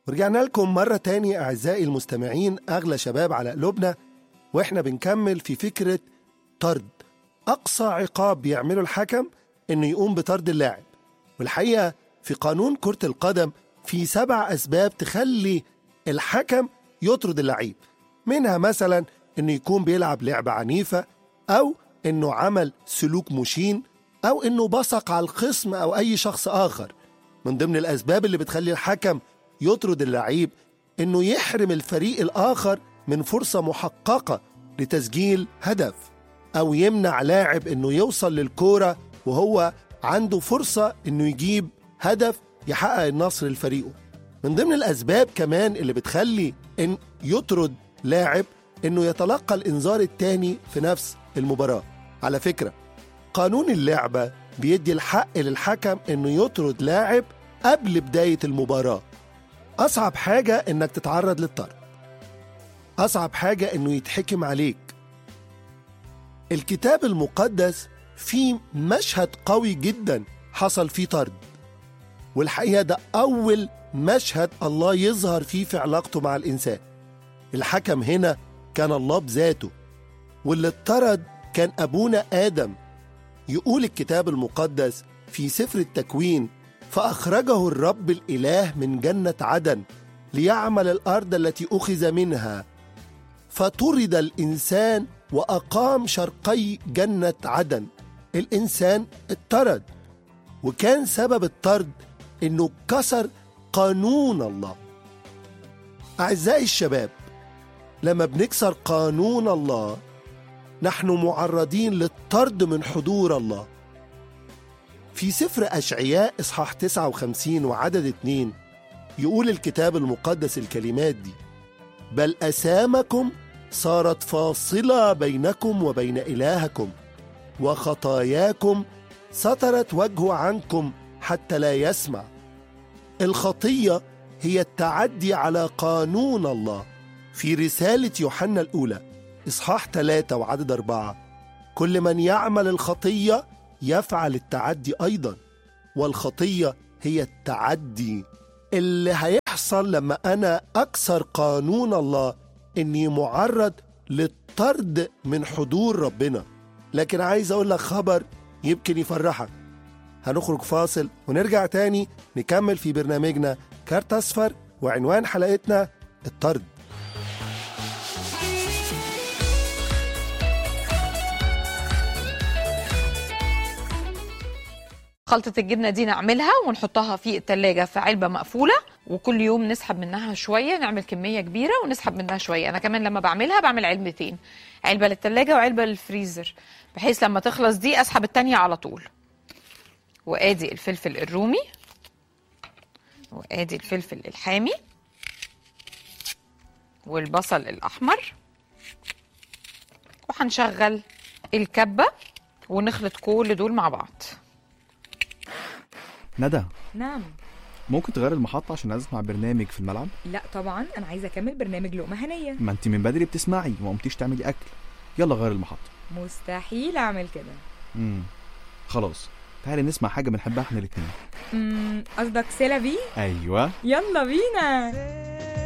ورجعنا لكم مرة تاني أعزائي المستمعين أغلى شباب على قلوبنا وإحنا بنكمل في فكرة طرد أقصى عقاب بيعمله الحكم إنه يقوم بطرد اللاعب والحقيقة في قانون كرة القدم في سبع أسباب تخلي الحكم يطرد اللعيب منها مثلا إنه يكون بيلعب لعبة عنيفة أو إنه عمل سلوك مشين أو إنه بصق على الخصم أو أي شخص آخر من ضمن الأسباب اللي بتخلي الحكم يطرد اللعيب إنه يحرم الفريق الآخر من فرصة محققة لتسجيل هدف أو يمنع لاعب إنه يوصل للكورة وهو عنده فرصة إنه يجيب هدف يحقق النصر لفريقه من ضمن الأسباب كمان اللي بتخلي إن يطرد لاعب إنه يتلقى الإنذار التاني في نفس المباراة على فكرة قانون اللعبة بيدي الحق للحكم إنه يطرد لاعب قبل بداية المباراة أصعب حاجة إنك تتعرض للطرد أصعب حاجة إنه يتحكم عليك الكتاب المقدس فيه مشهد قوي جدا حصل فيه طرد والحقيقة ده أول مشهد الله يظهر فيه في علاقته مع الإنسان الحكم هنا كان الله بذاته واللي اتطرد كان أبونا آدم يقول الكتاب المقدس في سفر التكوين فأخرجه الرب الإله من جنة عدن ليعمل الأرض التي أخذ منها فطرد الإنسان وأقام شرقي جنة عدن الإنسان اتطرد وكان سبب الطرد إنه كسر قانون الله أعزائي الشباب لما بنكسر قانون الله نحن معرضين للطرد من حضور الله في سفر أشعياء إصحاح 59 وعدد 2 يقول الكتاب المقدس الكلمات دي بل أسامكم صارت فاصلة بينكم وبين إلهكم وخطاياكم سترت وجهه عنكم حتى لا يسمع الخطية هي التعدي على قانون الله في رسالة يوحنا الأولى إصحاح 3 وعدد أربعة كل من يعمل الخطية يفعل التعدي أيضا والخطية هي التعدي اللي هيحصل لما أنا أكسر قانون الله إني معرض للطرد من حضور ربنا لكن عايز أقول لك خبر يمكن يفرحك هنخرج فاصل ونرجع تاني نكمل في برنامجنا كارت أصفر وعنوان حلقتنا الطرد خلطة الجبنة دي نعملها ونحطها في التلاجة في علبة مقفولة وكل يوم نسحب منها شوية نعمل كمية كبيرة ونسحب منها شوية أنا كمان لما بعملها بعمل علبتين علبة للتلاجة وعلبة للفريزر بحيث لما تخلص دي أسحب التانية على طول وآدي الفلفل الرومي وآدي الفلفل الحامي والبصل الأحمر وهنشغل الكبة ونخلط كل دول مع بعض ندى نعم ممكن تغير المحطة عشان اسمع برنامج في الملعب لا طبعا انا عايزه اكمل برنامج لقمه هنيه ما انت من بدري بتسمعي وما قمتيش تعملي اكل يلا غير المحطة مستحيل اعمل كده امم خلاص تعالي نسمع حاجة بنحبها احنا الاتنين أمم، قصدك سيلا بي ايوه يلا بينا